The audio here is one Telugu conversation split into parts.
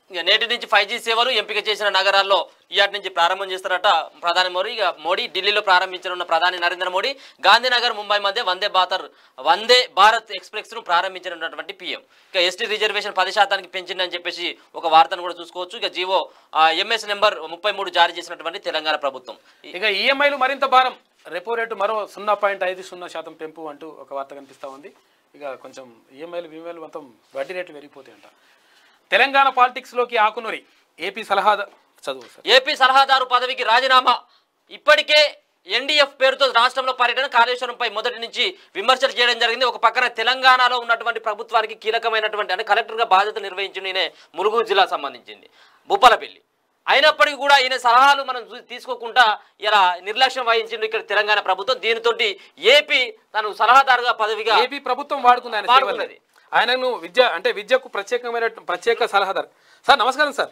ఇక నేటి నుంచి ఫైవ్ జీ సేవలు ఎంపిక చేసిన నగరాల్లో ఇవాటి నుంచి ప్రారంభం చేస్తారట ప్రధాని మోడీ ఇక మోడీ ఢిల్లీలో ప్రారంభించనున్న ప్రధాని నరేంద్ర మోడీ గాంధీనగర్ ముంబై మధ్య వందే భారత్ వందే భారత్ ఎక్స్ప్రెస్ ను ప్రారంభించనున్నటువంటి పీఎం ఇక ఎస్టీ రిజర్వేషన్ పది శాతానికి పెంచిందని చెప్పేసి ఒక వార్తను కూడా చూసుకోవచ్చు ఇక జీవో ఎంఎస్ నెంబర్ ముప్పై మూడు జారీ చేసినటువంటి తెలంగాణ ప్రభుత్వం ఇక ఈఎంఐలు మరింత భారం రెపో రేటు మరో సున్నా పాయింట్ ఐదు సున్నా శాతం పెంపు అంటూ ఒక వార్త కనిపిస్తూ ఉంది ఇక కొంచెం ఈఎంఐలు ఈఎంఐలు మొత్తం వడ్డీ రేట్లు పెరిగిపోతాయంట తెలంగాణ పాలిటిక్స్లోకి ఆకునూరి ఏపీ సలహా చదువు సార్ ఏపీ సలహాదారు పదవికి రాజీనామా ఇప్పటికే ఎన్డీఎఫ్ పేరుతో రాష్ట్రంలో పర్యటన కాళేశ్వరంపై మొదటి నుంచి విమర్శలు చేయడం జరిగింది ఒక పక్కన తెలంగాణలో ఉన్నటువంటి ప్రభుత్వానికి కీలకమైనటువంటి అంటే కలెక్టర్గా బాధ్యత నిర్వహించిన ఈయన ములుగు జిల్లా సంబంధించింది భూపాలపల్లి అయినప్పటికీ కూడా ఈయన సలహాలు మనం చూ- తీసుకోకుండా ఇలా నిర్లక్ష్యం వహించింది ఇక్కడ తెలంగాణ ప్రభుత్వం దీనితో ఏపీ తను సలహాదారుగా పదవిగా ఏపీ ప్రభుత్వం వాడుకుంది ఆయన సేవల్ని. వాడుకున్నది. ఆయనను విద్య అంటే విద్యకు ప్రత్యేకమైన ప్రత్యేక సలహాదారు సార్ నమస్కారం సార్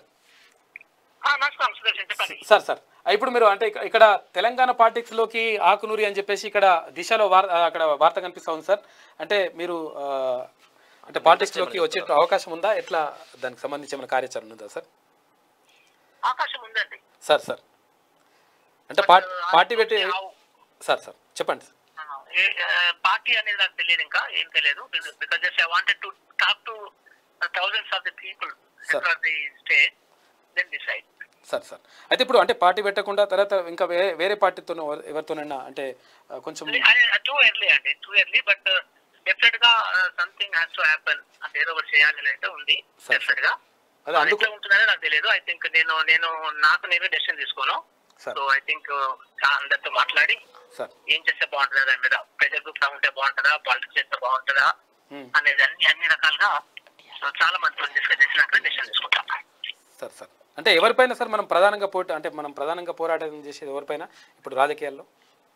ఆ, నమస్కారం సుదర్శన్ చెప్పండి సార్ సార్ ఆ, ఇప్పుడు మీరు అంటే ఇక- ఇక్కడ తెలంగాణ పాలిటిక్స్ లోకి ఆకునూరి అని చెప్పేసి ఇక్కడ దిశలో వార్ ఆ, అక్కడ వార్త కనిపిస్తా ఉంది సార్ అంటే మీరు ఆ, అంటే పాలిటిక్స్ లోకి వచ్చే అవకాశం ఉందా ఎట్లా దానికి సంబంధించి ఏమైనా కార్యాచరణ ఉందా సార్ అవకాశం ఉందండి సార్ సార్ అంటే పార్టీ పార్టీ పెట్టి ఆ, సార్ సార్ చెప్పండి సార్ ఆ, ఏ- ఆ, పార్టీ అనేది నాకు తెలియదు ఇంకా ఏం తెలియదు because just I wanted to talk to thousands of the people Sir. Across the state then decide sir sir అయితే ఇప్పుడు అంటే పార్టీ పెట్టకుండా తర్వాత ఇంకా వేరే వేరే పార్టీతో ఎవరితోనైనా అంటే ఆ, కొంచెం టూ ఎర్లీ అండి టూ ఎర్లీ బట్ డెఫినెట్ గా సంథింగ్ హ్యాస్ టు హ్యాపన్ అంటే ఏదో ఒకటి చేయాలి అని అయితే ఉంది Sir. డెఫినెట్ గా అదే అందుకు ఎట్లా ఉంటుందని నాకు తెలియదు ఐ థింక్ నేను నేను నాకు నేనే డెసిషన్ తీసుకోను సార్ సో ఐ థింక్ అందరితో మాట్లాడి సార్ ఏం చేస్తే బాగుంటుందా దాని మీద ప్రెజర్ గ్రూప్ లా ఉంటే బాగుంటుందా పాలిటిక్స్ చేస్తే బాగుంటుందా Hmm. అనేది అన్ని అన్ని రకాలుగా సో చాలా మందితో డిస్కస్ చేసినాక డెసిషన్ తీసుకుంటాం సార్ సార్ అంటే ఎవరిపైన సార్ మనం ప్రధానంగా పోటీ అంటే మనం ప్రధానంగా పోరాటం చేసేది ఎవరిపైన ఇప్పుడు రాజకీయాల్లో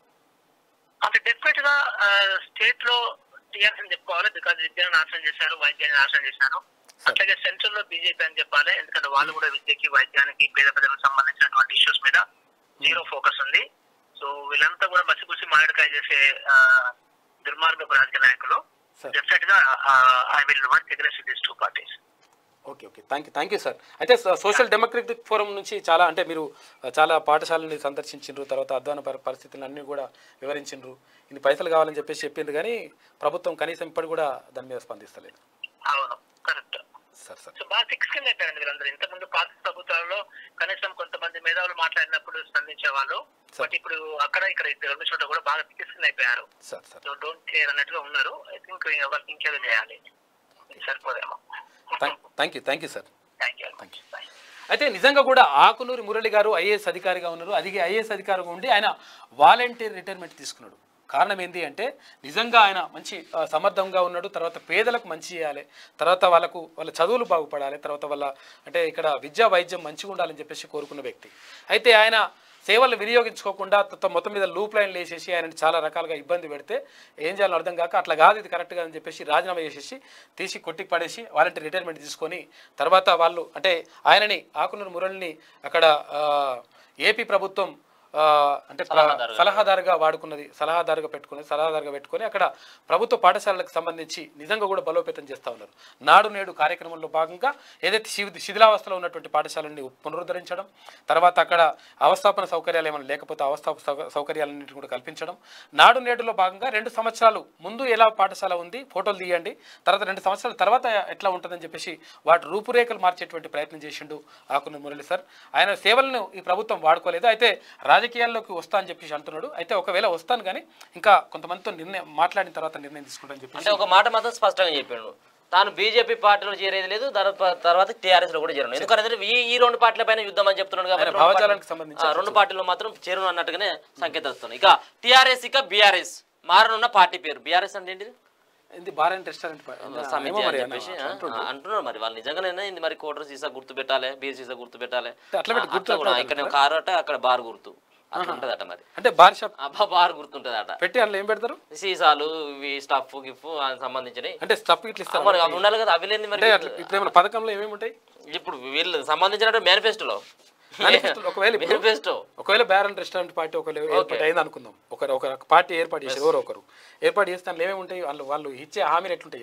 అంటే డెఫినెట్ గా స్టేట్ లో టీఆర్ఎస్ అని చెప్పుకోవాలి బికాజ్ విద్యను నాశనం చేశారు వైద్యాన్ని నాశనం చేశారు అట్లాగే సెంట్రల్ లో బీజేపీ అని చెప్పాలి ఎందుకంటే వాళ్ళు కూడా విద్యకి వైద్యానికి పేద ప్రజలకు సంబంధించినటువంటి ఇష్యూస్ మీద జీరో ఫోకస్ ఉంది సో వీళ్ళంతా కూడా మసిపూసి మామిడికాయ చేసే ఆ, దుర్మార్గపు రాజకీయ నాయకులు సార్ డెఫినెట్ గా I will work across these two parties okay okay thank you thank you sir అయితే స- సోషల్ డెమోక్రటిక్ ఫోరం నుంచి చాలా అంటే మీరు ఆ, చాలా పాఠశాలని సందర్శించిండ్రు తర్వాత అధ్వాన పరి- పరిస్థితులు అన్నీ కూడా వివరించిండ్రు ఇన్ని పైసలు కావాలని చెప్పేసి చెప్పిండ్రు కానీ ప్రభుత్వం కనీసం ఇప్పటి కూడా దాని మీద స్పందిస్తలేదు అవును కరెక్ట్ సార్ సార్ సో బాగా సిక్స్ కింద అయిపోయారండి వీళ్ళందరూ ఇంతకుముందు పాత ప్రభుత్వాల్లో కనీసం కొంతమంది మేధావులు మాట్లాడినప్పుడు స్పందించే వాళ్ళు Sir. బట్ ఇప్పుడు అక్కడ ఇక్కడ ఇద్దరు రెండు చోట్ల కూడా బాగా సిక్స్ కింద అయిపోయారు sir sir so don't care అన్నట్టుగా ఉన్నారు ఐ థింక్ వాళ్ళకి ఇంకేదో చేయాలి సరిపోదేమో thank you thank you sir thank you Thank you. అయితే నిజంగా కూడా ఆకునూరి మురళి గారు ఐఏఎస్ అధికారిగా ఉన్నారు అది ఐఏఎస్ అధికారిగా ఉండి ఆయన వాలంటీర్ రిటైర్మెంట్ తీసుకున్నాడు కారణం ఏంటి అంటే నిజంగా ఆయన మంచి ఆ, సమర్థంగా ఉన్నాడు తర్వాత పేదలకు మంచి చేయాలి తర్వాత వాళ్ళకు వాళ్ళ చదువులు బాగుపడాలి తర్వాత వాళ్ళ అంటే ఇక్కడ విద్యా వైద్యం మంచిగా ఉండాలని చెప్పేసి కోరుకున్న వ్యక్తి అయితే ఆయన సేవలు వినియోగించుకోకుండా త- మొత్తం మీద లూప్ లైన్లు వేసేసి ఆయన చాలా రకాలుగా ఇబ్బంది పెడితే ఏం చేయాలో అర్థం కాక అట్లా కాదు ఇది కరెక్ట్గా అని చెప్పేసి రాజీనామా చేసేసి తీసి కొట్టికి పడేసి వాలంటీర్ రిటైర్మెంట్ తీసుకొని తర్వాత వాళ్ళు అంటే ఆయనని ఆకునూరు మురళిని అక్కడ ఆ, ఏపీ ప్రభుత్వం ఆ, అంటే ప్ర- సలహాదారుగా. సలహాదారుగా వాడుకున్నది సలహాదారుగా పెట్టుకుని సలహాదారుగా పెట్టుకొని అక్కడ ప్రభుత్వ పాఠశాలలకు సంబంధించి నిజంగా కూడా బలోపేతం చేస్తూ ఉన్నారు నాడు నేడు కార్యక్రమంలో భాగంగా ఏదైతే శిథి శిథిలావస్థలో ఉన్నటువంటి పాఠశాలని పునరుద్ధరించడం తర్వాత అక్కడ అవస్థాపన సౌకర్యాలు ఏమైనా లేకపోతే అవస్థాప సౌక- సౌకర్యాలన్నింటిని కూడా కల్పించడం నాడు నేడులో భాగంగా రెండు సంవత్సరాలు ముందు ఎలా పాఠశాల ఉంది ఫోటోలు తీయండి తర్వాత రెండు సంవత్సరాల తర్వాత ఎట్లా ఉంటుందని చెప్పేసి వాటి రూపురేఖలు మార్చేటువంటి ప్రయత్నం చేసిండు ఆకున మురళి సార్ ఆయన సేవలను ఈ ప్రభుత్వం వాడుకోలేదు అయితే రాజకీయాల్లోకి వస్తా అని చెప్పేసి అంటున్నాడు అయితే ఒకవేళ వస్తాను కానీ ఇంకా కొంతమందితో నిర్ణయం మాట్లాడిన తర్వాత నిర్ణయం తీసుకుంటాను చెప్పేసి అంటే ఒక మాట మాత్రం స్పష్టంగా చెప్పాడు తాను బీజేపీ పార్టీలో చేరేది లేదు తర్వా- తర్వాత టీఆర్ఎస్ లో కూడా చేరను ఎందుకంటే ఈ ఈ రెండు పార్టీల పైన యుద్ధం అని చెప్తున్నాడు కాబట్టి ఆయన రెండు భావజాలానికి పార్టీలు- సంబంధించి ఆ, రెండు పార్టీలు మాత్రం చేరును అన్నట్టుగానే సంకేతాలు ఇస్తున్నాయి ఇక టీఆర్ఎస్ ఇక బీఆర్ఎస్ మారనున్న పార్టీ పేరు బీఆర్ఎస్ అంటే ఏంటిది ఇది బార్ అండ్ రెస్టారెంట్ ప- సమితి ఏమో అని మరి చెప్పేసి అన్న, ఆ, అంటుండు. అంటున్నారు మరి వాళ్ళు నిజంగానే ఇది మరి కోటర్ సీసా గుర్తు పెట్టాలి బీర్ సీసా గుర్తు పెట్టాలి అట్లా పెట్టి ఆ, గుర్తు అట్లా కూడా ఎట్లా ఇక్కడ కారు అట అక్కడ బార్ గుర్తు అట్లా ఉంటదట మరి అంటే బార్ షాప్ అబ్బా బార్ గుర్తుంటదట పెట్టి అందులో ఏం పెడతారు సీసాలు ఇవి స్టఫ్ గిఫ్ సంబంధించినవి అంటే స్టఫ్ ఇట్లా ఇస్తారు మరి అవి ఉండాలి కదా అవి లేని మరి అంటే అట్లా ఇప్పుడు ఏమైనా పథకంలో ఏమేమి ఉంటాయి ఇప్పుడు వీళ్ళు సంబంధించిన మేనిఫెస్టోలో Manifesto లో ఒకవేళ ఇప్పుడు- మేనిఫెస్టో ఒకవేళ బ్యార్ అండ్ రెస్టారెంట్ పార్టీ ఒకవేళ ఏర్పాటు అయింది అనుకుందాం ఒకరు ఒక పార్టీ ఏర్పాటు చేశారు ఎవరో ఒకరు ఏర్పాటు చేస్తే అందులో ఏమేమి ఉంటాయి వాళ్ళు వాళ్ళు ఇచ్చే హామీలు ఎట్లుంటాయి చెప్పు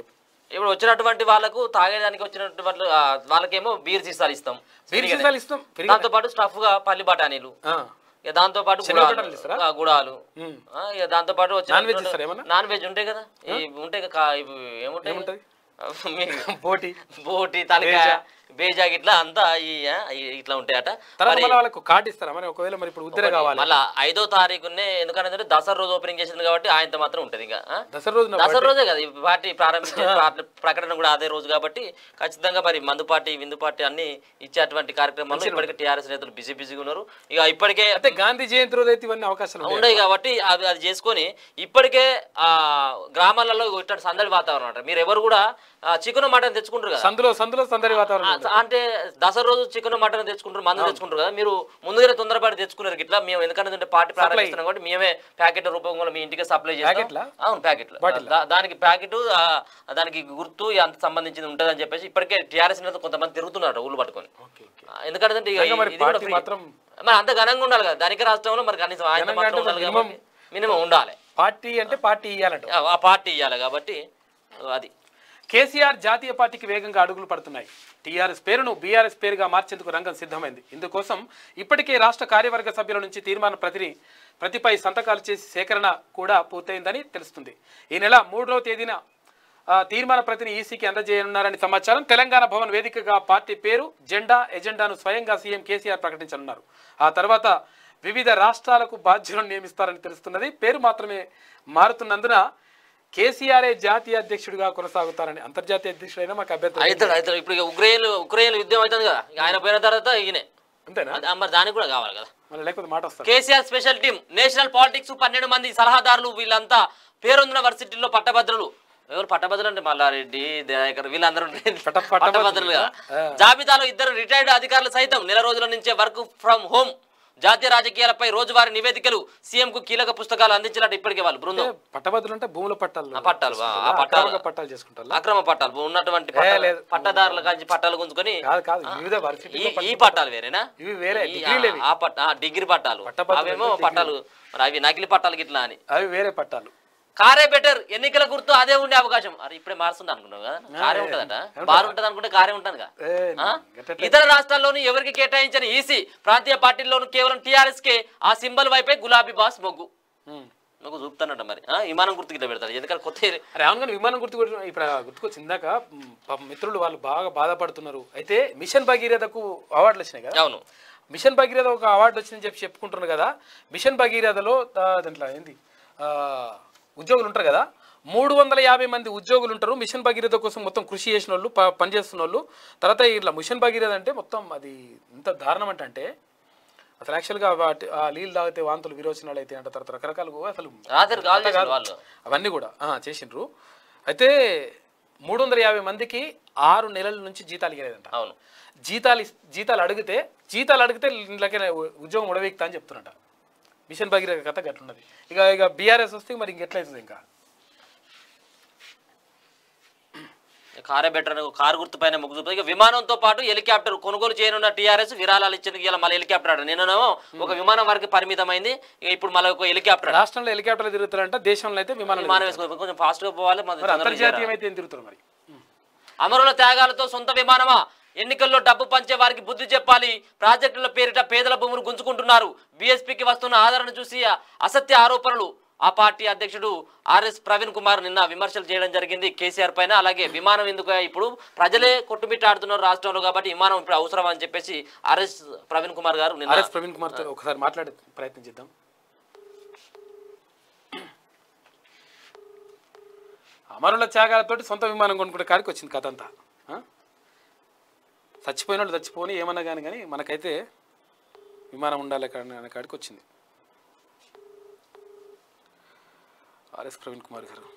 ఇప్పుడు వచ్చినటువంటి వాళ్ళకు తాగేదానికి వచ్చినటువంటి వాళ్ళు ఆ, వాళ్ళకేమో బీర్ సీసాలు ఇస్తాం బీర్ సీసాలు ఇస్తాం పెరిగి దాంతో పాటు స్టఫ్ గా పల్లి బఠానీలు ఆ. ఇక దాంతో పాటు శనగ గుడాలు. బఠానీలు ఇస్తారా? ఆ, గుడాలు ఉమ్. ఆ, ఇక దాంతో పాటు వచ్చిన నాన్ వెజ్ ఇస్తారా ఏమన్నా? నాన్ వెజ్ ఉంటాయి కదా ఈ ఉంటాయి కదా కా- ఇవి ఏముంటాయి ఏముంటది? మీ- పోటీ బోటి తలకాయ బేజా గిట్లా అంతా ఈ ఆ, ఈ- ఇట్లా ఉంటాయట తర్వాత మరి మళ్ళీ వాళ్ళకు కార్డు ఇస్తారా మరి ఒకవేళ మరి ఇప్పుడు ఉద్దరే కావాలి మళ్ళా ఐదో తారీఖునే ఎందుకంటే దసరా రోజు ఓపెనింగ్ చేసింది కాబట్టి ఆయనతో మాత్రం ఉంటది ఇంకా ఆ? దసరా రోజున దసరా రోజే కదా ఈ పార్టీ ప్రారంభించే ప్రా- ప్రకటన కూడా అదే రోజు కాబట్టి ఖచ్చితంగా మరి మందు పార్టీ విందు పార్టీ అన్ని ఇచ్చేటువంటి కార్యక్రమాలు ఇప్పటికే టీఆర్ఎస్ నేతలు బిజీ బిజీగా ఉన్నారు ఇక ఇప్పటికే అంటే గాంధీ జయంతి రోజు అయితే ఇవన్నీ అవకాశాలు ఉన్నాయి ఉన్నాయి కాబట్టి అది అది చేసుకొని ఇప్పటికే ఆ గ్రామాలలో ఇట్లాంటి సందడి వాతావరణం అంటారు మీరు ఎవరు కూడా చికెన్ మటన్ తెచ్చుకుంటారు కదా సందులో సందులో సందడి వాతావరణం ఆ, అంటే దసరా రోజు చికెన్ మటన్ తెచ్చుకుంటారు మందు తెచ్చుకుంటారు కదా మీరు ముందుగానే తొందరపడి తెచ్చుకున్నారు ఇట్లా మేము ఎందుకంటే పార్టీ ప్రారంభిస్తున్నాం కాబట్టి మేమే ప్యాకెట్ రూపంలో మీ ఇంటికి సప్లై ప్యాకెట్లా? చేస్తాం అవును ప్యాకెట్లు దా- దానికి ప్యాకెట్ దానికి గుర్తు అంత సంబంధించింది ఉంటుంది అని చెప్పేసి ఇప్పటికే టీఆర్ఎస్ నేతలు కొంతమంది తిరుగుతున్నారు ఊళ్ళు పట్టుకొని ఓకే ఓకే ఆ, ఎందుకంటే ఇక నిజంగా మరి ఇది కూడా పార్టీ free. మాత్రం మరి అంత ఘనంగా ఉండాలి కదా ధనిక రాష్ట్రంలో మరి కనీసం ఆయన ఘనంగా మాత్రం అంటే ఉండాలి minimum- కాబట్టి మినిమం ఉండాలి పార్టీ అంటే పార్టీ ఇవ్వాలంట ఆ- ఆ పార్టీ ఇవ్వాలి కాబట్టి అది కేసీఆర్ జాతీయ పార్టీకి వేగంగా అడుగులు పడుతున్నాయి టీఆర్ఎస్ పేరును బీఆర్ఎస్ పేరుగా మార్చేందుకు రంగం సిద్ధమైంది ఇందుకోసం ఇప్పటికే రాష్ట్ర కార్యవర్గ సభ్యుల నుంచి తీర్మాన ప్రతిని ప్రతిపై సంతకాలు చేసి సేకరణ కూడా పూర్తయిందని తెలుస్తుంది ఈ నెల మూడవ తేదీన ఆ, తీర్మాన ప్రతిని ఈసీకి అందజేయనున్నారని సమాచారం తెలంగాణ భవన్ వేదికగా పార్టీ పేరు జెండా ఎజెండాను స్వయంగా సీఎం కేసీఆర్ ప్రకటించనున్నారు ఆ తర్వాత వివిధ రాష్ట్రాలకు బాధ్యులను నియమిస్తారని తెలుస్తున్నది పేరు మాత్రమే మారుతున్నందున కేసీఆర్ఏ జాతీయ అధ్యక్షుడిగా కొనసాగుతారని అంతర్జాతీయ అధ్యక్షుడైనా మాకు అభ్యంతరం లేదు. అవుతాడు అవుతాడు ఇప్పుడు ఇక ఉక్రెయిన్ ఉక్రెయిన్ యుద్ధం అవుతుంది కదా ఇక ఆయన పోయిన తర్వాత ఈయనే అంతేనా అది- మరి దానికి కూడా కావాలి కదా మళ్ళీ లేకపోతే మాట వస్తారు KCR special team national politics పన్నెండు మంది సలహాదారులు వీళ్ళంతా పేరొందిన వర్సిటీలో పట్టభద్రులు ఎవరు పట్టభద్రులు అంటే మల్లారెడ్డి దయాకర్ వీళ్ళందరూ పట్ట- పట్టభద్రులు కదా జాబితాలో ఇద్దరు రిటైర్డ్ అధికారులు సైతం నెల రోజుల నుంచే వర్క్ ఫ్రమ్ హోమ్ జాతీయ రాజకీయాలపై రోజువారీ నివేదికలు సీఎం కు కీలక పుస్తకాలు అందించినట్టు ఇప్పటికే వాళ్ళు బృందం పట్టభద్రులు అంటే భూముల పట్టాలు ఆ పట్టాలు, ఆ- ఆ చేసుకుంటారా? పట్టాలు. అక్రమంగా పట్టాలు చేసుకుంటారు అక్రమ పట్టాలు ఉన్నటువంటి పట్టాలు- లేదు. పట్టదారుల కాంచి పట్టాలు గుంజుకొని కాదు కాదు వివిధ ఈ వర్సిటీలో ఈ పట్టాలు వేరేనా ఇవి వేరే ఈ- డిగ్రీలు ఇవి. ఆ పట్ట ఆ డిగ్రీ పట్టాలు పట్టభద్రులు అవేమో అంటే పట్టాలు మరి అవి నకిలీ పట్టాలు గిట్లా అని అవి వేరే పట్టాలు కారే బెటర్ ఎన్నికల గుర్తు అదే ఉండే అవకాశం అరే ఇప్పుడే మారుస్తుంది అనుకున్నావు కదా కారే ఉంటదట బారు ఉంటది అనుకుంటే కారే ఉంటుందిగా ఏ, ఆ? గట్ట- ఇతర రాష్ట్రాల్లోని ఎవరికి కేటాయించని ఈసీ ప్రాంతీయ పార్టీల్లోనూ కేవలం టీఆర్ఎస్ కే ఆ సింబల్ వైపే గులాబీ బాస్ మొగ్గు ఉమ్. మొగ్గు చూపుతానట మరి ఆ, విమానం గుర్తు గిట్ల పెడతారు ఎందుకంటే కొత్త అరే అవును కానీ విమానం గుర్తు కొట్టిన- ఇప్పుడు ఆ గుర్తుకొచ్చి ఇందాక మ్, పాపం మిత్రులు వాళ్ళు బాగా బాధపడుతున్నారు అయితే మిషన్ భగీరథకు అవార్డులు వచ్చినాయి కదా అవును మిషన్ భగీరథ ఒక అవార్డు వచ్చిందని చెప్పి చెప్పుకుంటున్నారు కదా మిషన్ భగీరథలో ఆ, దాంట్లో ఏంది ఆ, ఉద్యోగులు ఉంటారు కదా మూడు వందల యాభై మంది ఉద్యోగులు ఉంటారు మిషన్ భగీరథ కోసం మొత్తం కృషి చేసిన వాళ్ళు ప- పనిచేస్తున్న వాళ్ళు తర్వాత ఇట్లా మిషన్ భగీరథ అంటే మొత్తం అది ఎంత దారుణం అంటే అంటే అసలు యాక్చువల్గా వాటి ఆ నీళ్ళు తాగితే వాంతులు విరోచనాలు అయితే అంటే తర్వాత రకరకాలుగా అసలు రాత్రి కాల్ చేశారు వాళ్ళు అవన్నీ కూడా ఆ, చేసిండ్రు అయితే మూడు వందల యాభై మందికి ఆరు నెలల నుంచి జీతాలు ఇవ్వలేదంట అవును జీతాలు ఇస్- జీతాలు అడిగితే జీతాలు అడిగితే ఇంట్లోకే ఉద్యోగం ఉడవీక్తా అని చెప్తున్నట మిషన్ భగీరథ కథ గట్లున్నది ఇక ఇక బీఆర్ఎస్ వస్తే మరి ఇంకెట్లయితుంది ఇంకా కారే బెటర్ అని ఒక కారు గుర్తు పైన మొగ్గు చూపుతుంది ఇక విమానంతో పాటు హెలికాప్టర్ కొనుగోలు చేయనున్న టీఆర్ఎస్ విరాళాలు ఇచ్చిన ఇలా మళ్ళీ హెలికాప్టర్ ఆడ నిన్ననేమో ఒక విమానం వరకు పరిమితమైంది ఇక ఇప్పుడు మళ్ళీ ఒక హెలికాప్టర్ ఆడ. రాష్ట్రంలో హెలికాప్టర్లు తిరుగుతారంట దేశంలో అయితే విమానాలు విమానం వేసుకొని కొంచెం fast గా పోవాలి మరి మరి తొందరగా చేరాలి. అంతర్జాతీయం అయితే ఏం తిరుగుతారు మరి అమరుల త్యాగాలతో సొంత విమానమా ఎన్నికల్లో డబ్బు పంచే వారికి బుద్ధి చెప్పాలి ప్రాజెక్టుల పేరిట పేదల భూములు గుంజుకుంటున్నారు బీఎస్పీకి వస్తున్న ఆదరణ చూసి అసత్య ఆరోపణలు ఆ పార్టీ అధ్యక్షుడు ఆర్ఎస్ ప్రవీణ్ కుమార్ నిన్న విమర్శలు చేయడం జరిగింది కేసీఆర్ పైన అలాగే విమానం ఎందుకు ఇప్పుడు ప్రజలే కొట్టుమిట్టాడుతున్నారు రాష్ట్రంలో కాబట్టి విమానం ఇప్పుడు అవసరం అని చెప్పేసి ఆర్ఎస్ ప్రవీణ్ కుమార్ గారు నిన్న ఆర్ఎస్ ప్రవీణ్ కుమార్ తో ఒకసారి మాట్లాడే ప్రయత్నం చేద్దాం అమరుల త్యాగాలతోటి సొంత విమానం కొనుక్కునే కాడికి వచ్చింది కథ అంతా ఆ? చచ్చిపోయిన వాళ్ళు చచ్చిపోని ఏమన్నా కానీ కానీ మనకైతే విమానం ఉండాలి కానీ అనే కాడికి వచ్చింది ఆర్ఎస్ ప్రవీణ్ కుమార్ గారు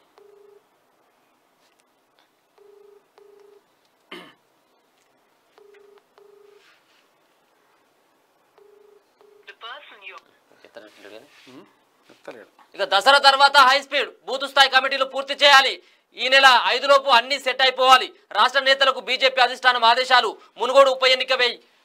ఉం? చెప్తలేడు ఇక దసరా తర్వాత హై స్పీడ్ బూత్ స్థాయి కమిటీలు పూర్తి చేయాలి ఈ నెల ఐదులోపు అన్ని సెట్ అయిపోవాలి రాష్ట్ర నేతలకు బీజేపీ అధిష్టానం ఆదేశాలు మునుగోడు ఉప ఎన్నిక వేయి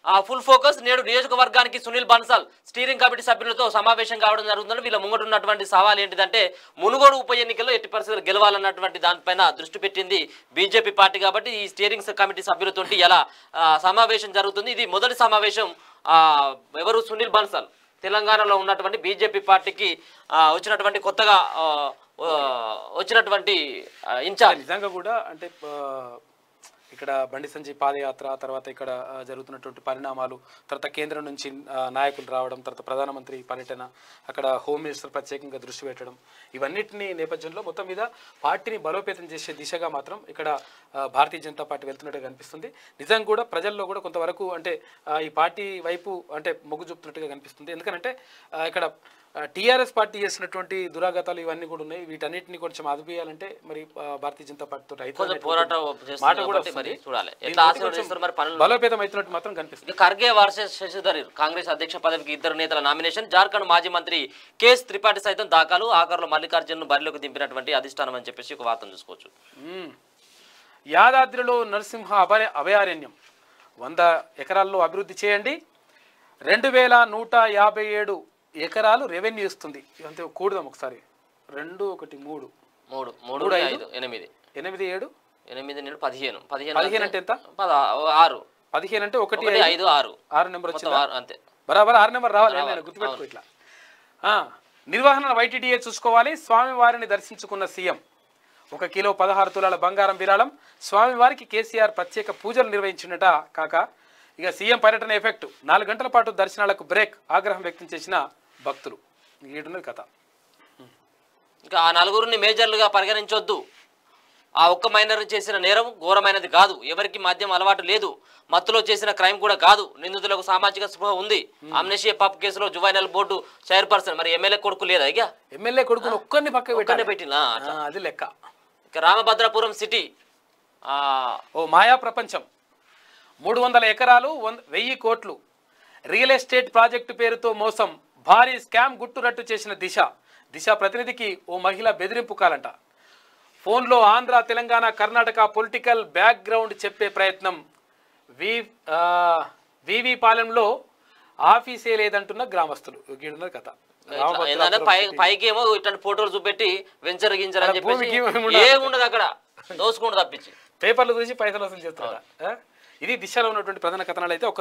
ఆ ఫుల్ ఫోకస్ నేడు నియోజకవర్గానికి సునీల్ బన్సాల్ స్టీరింగ్ కమిటీ సభ్యులతో సమావేశం కావడం జరుగుతుంది వీళ్ళ ముంగట ఉన్నటువంటి సవాల్ ఏంటిదంటే మునుగోడు ఉప ఎన్నికల్లో ఎట్టి పరిస్థితులు గెలవాలన్నటువంటి దానిపైన దృష్టి పెట్టింది బీజేపీ పార్టీ కాబట్టి ఈ స్టీరింగ్ కమిటీ సభ్యులతోటి ఎలా ఆ, సమావేశం జరుగుతుంది ఇది మొదటి సమావేశం ఆ, ఎవరు సునీల్ బన్సాల్ తెలంగాణలో ఉన్నటువంటి బీజేపీ పార్టీకి ఆ, వచ్చినటువంటి కొత్తగా ఆ, ఆ, వచ్చినటువంటి ఆ, ఇన్ఛార్జ్ నిజంగా కూడా అంటే ఆ, ఇక్కడ బండి సంజయ్ పాదయాత్ర తర్వాత ఇక్కడ ఆ, జరుగుతున్నటువంటి పరిణామాలు తర్వాత కేంద్రం నుంచి ఆ, నాయకులు రావడం తర్వాత ప్రధానమంత్రి పర్యటన అక్కడ హోమ్ మినిస్టర్ ప్రత్యేకంగా దృష్టి పెట్టడం ఇవన్నిటిని నేపథ్యంలో మొత్తం మీద పార్టీని బలోపేతం చేసే దిశగా మాత్రం ఇక్కడ ఆ, భారతీయ జనతా పార్టీ వెళ్తున్నట్టుగా కనిపిస్తుంది నిజంగా కూడా ప్రజల్లో కూడా కొంతవరకు అంటే ఆ, ఈ పార్టీ వైపు అంటే మొగ్గు చూపుతున్నట్టుగా కనిపిస్తుంది ఎందుకంటే ఆ, ఇక్కడ టీఆర్ఎస్ పార్టీ చేసినటువంటి దురాగతాలు ఇవన్నీ కూడా ఉన్నాయి వీటన్నిటిని కొంచెం అదుపుయాలంటే మరి ఆ, భారతీయ జనతా పార్టీతో అయితే కొంచెం అనేటువంటి పోరాటం చేస్తుంది మాట కూడా కాబట్టి మరి వస్తుంది. చూడాలి దీన్ని ఎట్లా బట్టి ఆశీర్వదిస్తారు మరి పనులు బలోపేతం అవుతున్నట్టు మాత్రం కనిపిస్తుంది ఇక ఖర్గే వర్సెస్ శశిధర్ కాంగ్రెస్ అధ్యక్ష పదవికి ఇద్దరు నేతల నామినేషన్ జార్ఖండ్ మాజీ మంత్రి కేఎస్ త్రిపాఠి సైతం దాఖలు ఆఖరులో మల్లికార్జున్ బరిలోకి దింపినటువంటి అధిష్టానం అని చెప్పేసి ఒక వార్తను చూసుకోవచ్చు మ్మ్. యాదాద్రిలో నరసింహ అభయ అభయారణ్యం వంద ఎకరాల్లో అభివృద్ధి చేయండి రెండు వేల నూట యాభై ఏడు ఎకరాలు రెవెన్యూ ఇస్తుంది ఇదంతే కూడదాం ఒకసారి రెండు ఒకటి మూడు మూడు మూడు ఐదు ఎనిమిది ఎనిమిది ఏడు ఎనిమిది నేడు పదిహేను పదిహేను పదిహేను అంటే ఎంత పద ఆరు పదిహేను అంటే ఒకటి ఒకటి ఐదు ఆరు ఆరు నెంబర్ మొత్తం వచ్చిందా ఆరు అంతే బరాబర్ ఆరు నెంబర్ రావాలి నేను గుర్తుపెట్టుకో ఇట్లా ఆ, నిర్వహణ వైటీడీఏ చూసుకోవాలి స్వామివారిని దర్శించుకున్న సీఎం ఒక కిలో పదహారు తులాల బంగారం విరాళం స్వామివారికి కేసీఆర్ ప్రత్యేక పూజలు నిర్వహించినట కాక ఇక సీఎం పర్యటన ఎఫెక్ట్ నాలుగు గంటల పాటు దర్శనాలకు బ్రేక్ ఆగ్రహం వ్యక్తం చేసిన భక్తులు ఈడున్నది కథ ఇంకా ఆ నలుగురిని మేజర్లుగా పరిగణించొద్దు ఆ ఒక్క మైనర్ చేసిన నేరం ఘోరమైనది కాదు ఎవరికి మద్యం అలవాటు లేదు మత్తులో చేసిన క్రైమ్ కూడా కాదు నిందితులకు సామాజిక స్పృహ ఉంది అమ్నేషియా పాప్ కేసులో జువైనల్ బోర్డు చైర్పర్సన్ మరి ఎమ్మెల్యే కొడుకు లేదా ఇక ఎమ్మెల్యే కొడుకుని ఒక్కరిని పక్క ఒక్కనే పెట్టాలి పెట్టినా ఆ, అది లెక్క ఇక రామభద్రపురం సిటీ ఆ, ఓ మాయా ప్రపంచం మూడు వందల ఎకరాలు వంద వెయ్యి కోట్లు రియల్ ఎస్టేట్ ప్రాజెక్టు పేరుతో మోసం భారీ స్కామ్ గుట్టురట్టు చేసిన దిశ దిశ ప్రతినిధికి ఓ మహిళ బెదిరింపు కాలంట ఫోన్లో ఆంధ్ర తెలంగాణ కర్ణాటక పొలిటికల్ బ్యాక్గ్రౌండ్ చెప్పే ప్రయత్నం వి ఆ, వివి పాలెంలో ఆఫీసే లేదంటున్న గ్రామస్తులు గీడున్నది కథ ఇట్లా ఏందంటే పై పైకి ఏమో ఇట్లాంటి ఫోటోలు చూపెట్టి వెంచర్ గించర్ అని చెప్పేసి భూమికి ఏమి ఉండదు. ఏముండదు అక్కడ దోసుకుంటూ తప్పించి పేపర్లు చూసి పైసలు వసూలు చేస్తారట ఆ? ఇది దిశలో ఉన్నటువంటి ప్రధాన కథనాలు అయితే ఒక